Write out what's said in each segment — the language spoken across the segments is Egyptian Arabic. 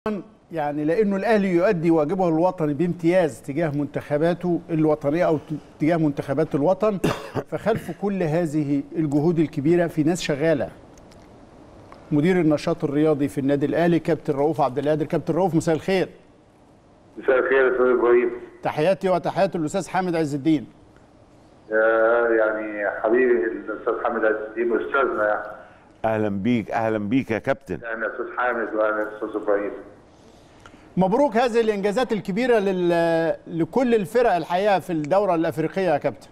يعني لانه الاهلي يؤدي واجبه الوطني بامتياز تجاه منتخباته الوطنيه او تجاه منتخبات الوطن فخلف كل هذه الجهود الكبيره في ناس شغاله مدير النشاط الرياضي في النادي الاهلي كابتن رؤوف عبد القادر كابتن رؤوف مساء الخير مساء الخير يا استاذ ابراهيم تحياتي وتحيات الاستاذ حامد عز الدين آه، يعني حبيبي الاستاذ حامد عز الدين استاذنا يعني اهلا بيك اهلا بيك يا كابتن يعني استاذ حامد وانا استاذ ابراهيم مبروك هذه الانجازات الكبيره لل... لكل الفرق الحقيقه في الدوره الافريقيه يا كابتن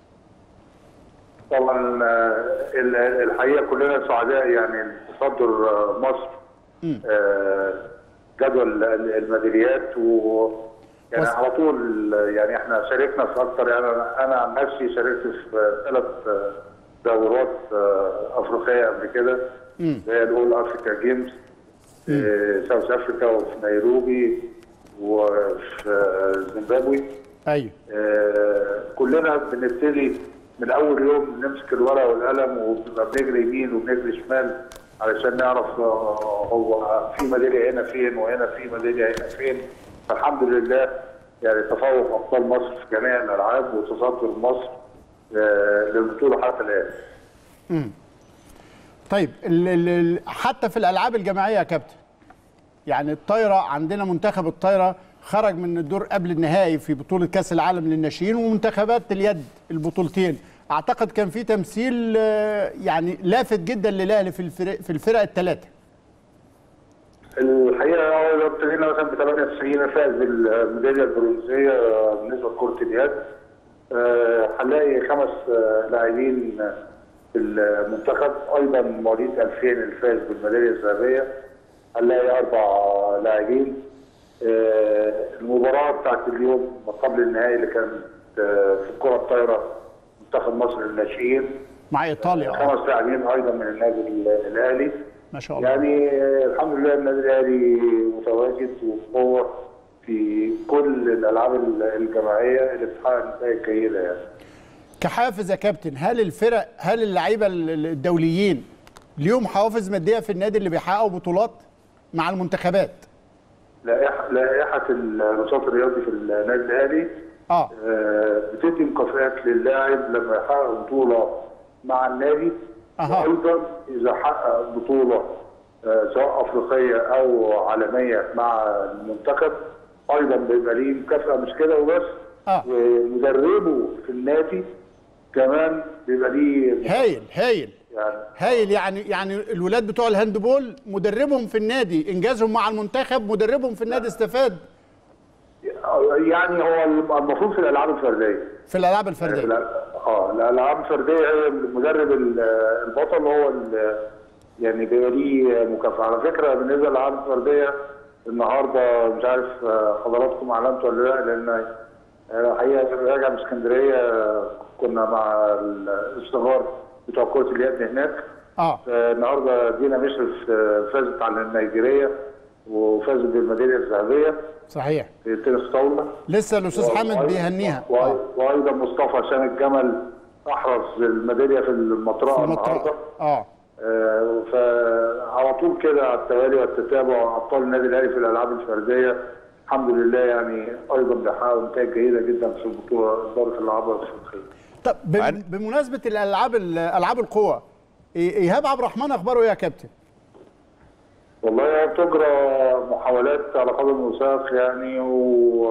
طبعا آه، ال- الحقيقه كلنا سعداء يعني تصدر آه، مصر آه، جدول ال- الميداليات و يعني وص- على طول يعني احنا شاركنا في اكثر يعني انا أنا عن نفسي شاركت في ثلاث آه، دورات آه، افريقيه قبل كده اللي هي الاول افريكا جيمز في ساوث افريكا وفي نيروبي وفي آه، زيمبابوي ايوه آه، كلنا بنبتدي من اول يوم نمسك الورقه والقلم وبنبقى بنجري يمين وبنجري شمال علشان نعرف آه، هو في ميداليه هنا فين وهنا في ميداليه هنا فين فالحمد لله يعني تفوق ابطال مصر في جميع الالعاب وتصدر مصر آه، للبطوله حتى الان. طيب ال ال حتى في الالعاب الجماعيه يا كابتن يعني الطايره عندنا منتخب الطايره خرج من الدور قبل النهائي في بطوله كاس العالم للناشئين ومنتخبات اليد البطولتين اعتقد كان في تمثيل آه، يعني لافت جدا للاهلي في الفرق في الفرق الثلاثه الحقيقه هو لو ابتدينا مثلا ب 98 فاز بالميداليه البرونزيه بالنسبه لكره اليد آه، هنلاقي خمس آه، لاعبين في المنتخب ايضا مواليد 2000 اللي فاز بالميداليه الذهبيه هنلاقي اربع لاعبين آه، المباراه بتاعت اليوم ما قبل النهائي اللي كانت آه، في الكره الطايره منتخب مصر للناشئين مع ايطاليا آه، خمس لاعبين ايضا من النادي الاهلي ما شاء الله يعني آه، الحمد لله النادي الاهلي متواجد وبقوه في كل الالعاب الجماعيه اللي بتحقق نتائج جيده يعني. كحافز يا كابتن هل الفرق هل اللعيبه ال- الدوليين ليهم حوافز ماديه في النادي اللي بيحققوا بطولات مع المنتخبات لائحه لائحه النشاط الرياضي في النادي الاهلي اه آه، بتدي مكافآت للاعب لما يحقق بطوله مع النادي أها. وايضا اذا حقق بطوله آه، سواء افريقيه او عالميه مع المنتخب ايضا بيبقى ليه مكافاه مش كده وبس آه. ومدربه في النادي كمان بيبقى ليه هايل هايل يعني هايل يعني يعني الولاد بتوع الهاندبول مدربهم في النادي انجازهم مع المنتخب مدربهم في النادي استفاد يعني هو المفروض في الالعاب الفرديه في الالعاب في الفرديه الأ- اه الالعاب الفرديه هي المدرب ال- البطل هو ال- يعني بيبقى ليه مكافاه على فكره بالنسبه للالعاب الفرديه النهارده مش عارف آه، حضراتكم اعلنتوا ولا لا لان آه، الحقيقه راجع من اسكندريه آه، كنا مع الصغار بتوع كره اليد هناك اه آه، النهارده دينا مشرف آه، فازت على النيجيريه وفازت بالميداليه الذهبيه صحيح في التنس طاوله لسه الاستاذ حامد وأيضاً- بيهنيها و- اه وايضا مصطفى هشام الجمل احرز الميداليه في المطرقه النهارده المطرقه اه آه، فعلى طول كده على التوالي والتتابع ابطال النادي الاهلي في الالعاب الفرديه الحمد لله يعني ايضا بيحققوا نتائج جيده جدا في البطوله دوره الالعاب الافريقيه. طب بم- عن- بمناسبه الالعاب العاب القوى إي- ايهاب عبد الرحمن اخباره ايه يا كابتن والله بتجرى محاولات على قدم وساق يعني و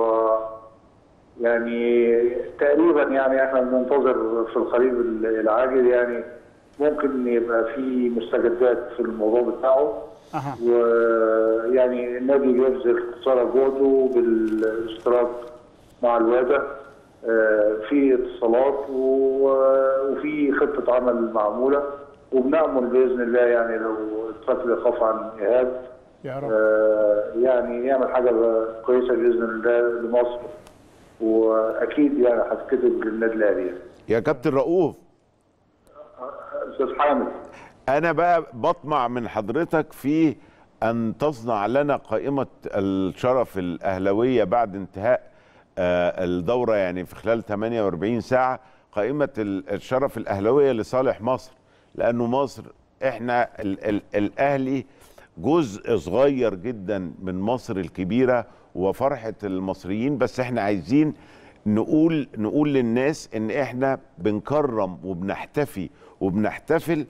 يعني تقريبا يعني احنا بننتظر في القريب العاجل يعني ممكن يبقى في مستجدات في الموضوع بتاعه اها ويعني النادي بيبذل قصارى جهده بالاشتراك مع الوادة آه، في اتصالات و- وفي خطة عمل معمولة وبنأمل بإذن الله يعني لو القتل يخاف عن إيهاب يا رب آه، يعني يعمل حاجة كويسة بإذن الله لمصر وأكيد يعني هتكتب للنادي الأهلي يعني. يا كابتن رؤوف أستاذ حامد انا بقى بطمع من حضرتك في ان تصنع لنا قائمه الشرف الاهلاويه بعد انتهاء آه، الدوره يعني في خلال 48 ساعه قائمه ال- الشرف الاهلاويه لصالح مصر لانه مصر احنا ال ال الاهلي جزء صغير جدا من مصر الكبيره وفرحه المصريين بس احنا عايزين نقول نقول للناس ان احنا بنكرم وبنحتفي وبنحتفل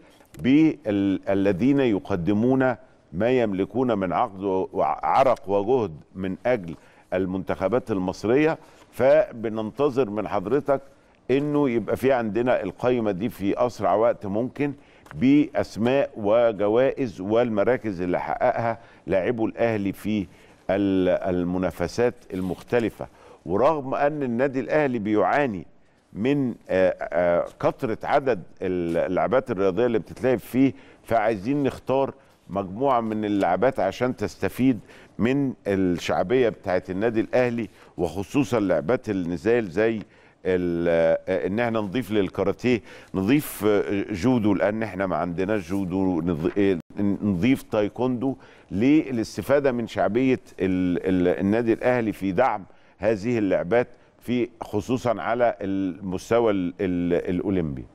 بالذين يقدمون ما يملكون من عقد وعرق وجهد من اجل المنتخبات المصريه فبننتظر من حضرتك انه يبقى في عندنا القائمه دي في اسرع وقت ممكن باسماء وجوائز والمراكز اللي حققها لاعبو الاهلي في ال- المنافسات المختلفه ورغم ان النادي الاهلي بيعاني من آه، آه، كثره عدد اللعبات الرياضيه اللي بتتلعب فيه فعايزين نختار مجموعه من اللعبات عشان تستفيد من الشعبيه بتاعت النادي الاهلي وخصوصا لعبات النزال زي ال- آه، ان احنا نضيف للكاراتيه نضيف آه، جودو لان احنا ما عندناش جودو نض- آه، نضيف تايكوندو للاستفاده من شعبيه ال- ال- النادي الاهلي في دعم هذه اللعبات في خصوصا على المستوى ال- ال- الاولمبي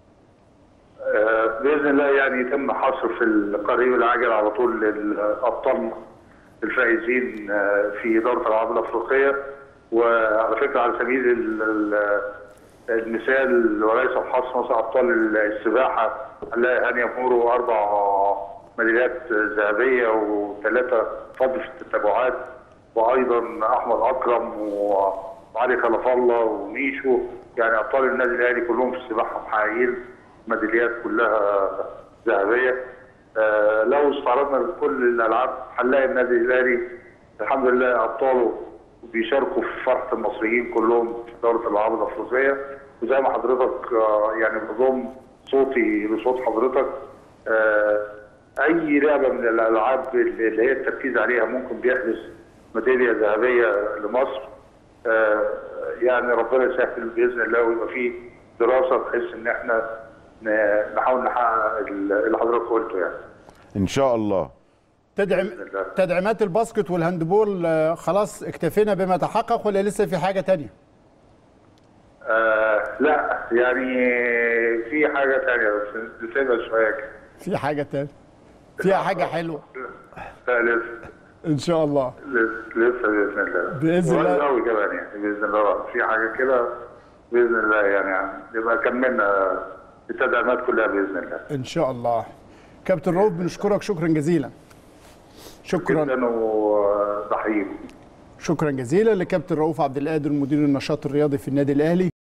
آه، باذن الله يعني يتم حصر في القريب العاجل على طول للابطال الفائزين آه، في دوره الالعاب الافريقيه وعلى فكره على سبيل ال- ال- المثال وليس الحصر مثلا ابطال السباحه هنلاقي هانيا مورو اربع ميداليات ذهبيه وثلاثه فضل في التتابعات وايضا احمد اكرم وعلي خلف الله وميشو يعني ابطال النادي الاهلي كلهم في السباحه محققين ميداليات كلها ذهبيه آه لو استعرضنا كل الالعاب هنلاقي النادي الاهلي الحمد لله ابطاله بيشاركوا في فرحه المصريين كلهم في دوره الالعاب الافريقيه وزي ما حضرتك آه يعني بضم صوتي لصوت حضرتك آه اي لعبه من الالعاب اللي هي التركيز عليها ممكن بيحدث ميداليه ذهبيه لمصر آه يعني ربنا يسهل باذن الله ويبقى فيه دراسه بحيث ان احنا ن- نحاول نحقق اللي حضرتك قلته يعني ان شاء الله تدعم بإذن الله. تدعيمات الباسكت والهاندبول آه، خلاص اكتفينا بما تحقق ولا لسه في حاجه تانية؟ آه لا يعني في حاجه ثانيه بس نسيبها شويه كده في حاجه تانية فيها حاجه حلوه لا لسه ان شاء الله لسه لسه باذن الله بإذن الله. قوي كمان يعني باذن الله في حاجه كده باذن الله يعني نبقى كملنا التدعيمات كلها باذن الله ان شاء الله كابتن رؤوف بنشكرك شكرا جزيلا شكرا جدا وتحييكم شكرا جزيلا لكابتن رؤوف عبد القادر مدير النشاط الرياضي في النادي الاهلي